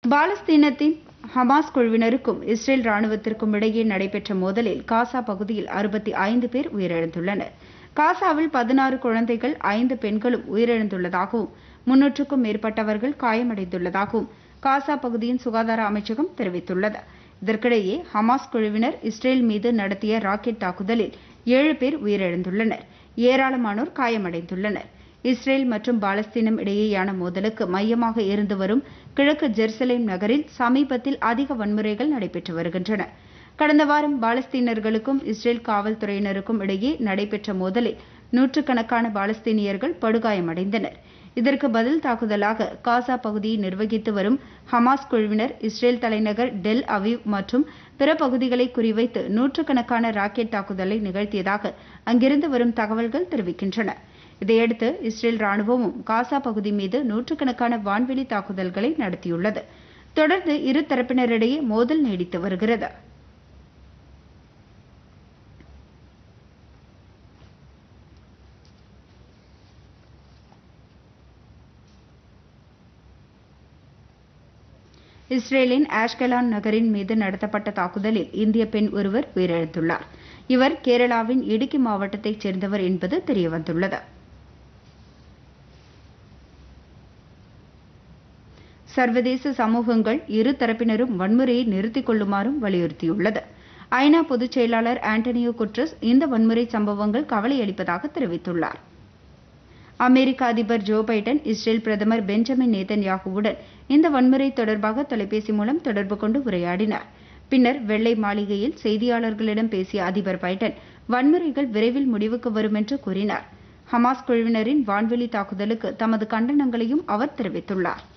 பாலஸ்தீனத்தின் Hamas குழுவினருக்கும் Israel ராணுவத்திற்கும் இடையே நடைபெற்ற மோதலில் காசா பகுதியில் அறுபத்தி ஐந்து பேர் உயிரிழந்துள்ளனர் காசாவில் பதினாறு குழந்தைகள் ஐந்து பெண்களும் உயிரிழந்துள்ளதாகவும் முன்னூற்றுக்கும் மேற்பட்டவர்கள் காயமடைந்துள்ளதாகவும் காசா பகுதியின் சுகாதார அமைச்சகம் தெரிவித்துள்ளது இதற்கிடையே ஹமாஸ் குழுவினர் இஸ்ரேல் மீது நடத்திய ராக்கெட் தாக்குதலில் ஏழு பேர் உயிரிழந்துள்ளனர் ஏராளமானோர் காயமடைந்துள்ளனர் இஸ்ரேல் மற்றும் பாலஸ்தீனம் இடையேயான மோதலுக்கு மையமாக இருந்து வரும் கிழக்கு ஜெருசலேம் நகரில் சமீபத்தில் அதிக வன்முறைகள் நடைபெற்று வருகின்றன கடந்த வாரம் பாலஸ்தீனர்களுக்கும் இஸ்ரேல் காவல்துறையினருக்கும் இடையே நடைபெற்ற மோதலில் நூற்றுக்கணக்கான பாலஸ்தீனியர்கள் படுகாயமடைந்தனர் இதற்கு பதில் தாக்குதலாக காசா பகுதியை நிர்வகித்து வரும் ஹமாஸ் குழுவினர் இஸ்ரேல் தலைநகர் டெல் அவீவ் மற்றும் பிற பகுதிகளை குறிவைத்து நூற்றுக்கணக்கான ராக்கெட் தாக்குதலை நிகழ்த்தியதாக அங்கிருந்து வரும் தகவல்கள் தெரிவிக்கின்றன இதையடுத்து இஸ்ரேல் ராணுவமும் காசா பகுதி மீது நூற்றுக்கணக்கான வான்வெளி தாக்குதல்களை நடத்தியுள்ளது தொடர்ந்து இரு தரப்பினரிடையே மோதல் நீடித்து வருகிறது இஸ்ரேலின் ஆஷ்கலான் நகரின் மீது நடத்தப்பட்ட தாக்குதலில் இந்திய பெண் ஒருவர் உயிரிழந்துள்ளார் இவர் கேரளாவின் இடுக்கி மாவட்டத்தைச் சேர்ந்தவர் என்பது தெரியவந்துள்ளது சர்வதேச சமூகங்கள் இரு தரப்பினரும் வன்முறையை நிறுத்திக் கொள்ளுமாறும் வலியுறுத்தியுள்ளது ஐநா பொதுச் செயலாளர் ஆண்டனியோ குட்ரஸ் இந்த வன்முறை சம்பவங்கள் கவலையளிப்பதாக தெரிவித்துள்ளார் அமெரிக்க அதிபர் ஜோ பைடன் இஸ்ரேல் பிரதமர் பெஞ்சமின் நேதன்யாகுவுடன் இந்த வன்முறை தொடர்பாக தொலைபேசி மூலம் தொடர்பு கொண்டு உரையாடினார் பின்னர் வெள்ளை மாளிகையில் செய்தியாளர்களிடம் பேசிய அதிபர் பைடன் வன்முறைகள் விரைவில் முடிவுக்கு வரும் என்று கூறினார் ஹமாஸ் குழுவினரின் வான்வெளி தாக்குதலுக்கு தமது கண்டனங்களையும் அவர் தெரிவித்துள்ளார்